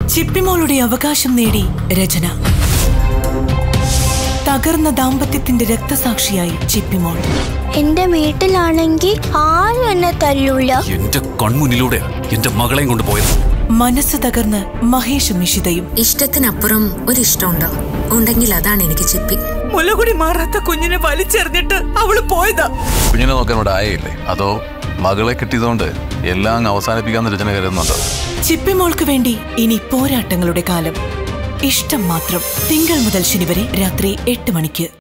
ചിപ്പിമോളുടെ അവകാശം നേടി രചന തകർന്ന ദാമ്പത്യത്തിന്റെ രക്തസാക്ഷിയായി ചിപ്പിമോൾ എന്റെ വീട്ടിലാണെങ്കിൽ ആരും എന്നെ തല്ലൂല എന്റെ കൺമുന്നിലൂടെ എന്റെ മകളെയും കൊണ്ട് പോയത് മനസ്സ് തകർന്ന് മഹേഷും നിഷിതയും ഇഷ്ടത്തിനപ്പുറം ഒരു ഇഷ്ടമുണ്ടോ ഉണ്ടെങ്കിൽ അതാണ് എനിക്ക് ചിപ്പി മുലകുടി മാറാത്ത കുഞ്ഞിനെ വലിച്ചെറിഞ്ഞിട്ട് അവള് പോയതാ കുഞ്ഞിനെ നോക്കാൻ ഇവിടെ ആയയില്ലേ അതോ മകളെ കിട്ടിയതുകൊണ്ട് എല്ലാം അങ്ങ് അവസാനിപ്പിക്കാന്ന് രചന കരുതുന്നുണ്ടോ ചിപ്പിമോൾക്ക് വേണ്ടി ഇനി പോരാട്ടങ്ങളുടെ കാലം ഇഷ്ടം മാത്രം തിങ്കൾ മുതൽ ശനി വരെ രാത്രി എട്ട് മണിക്ക്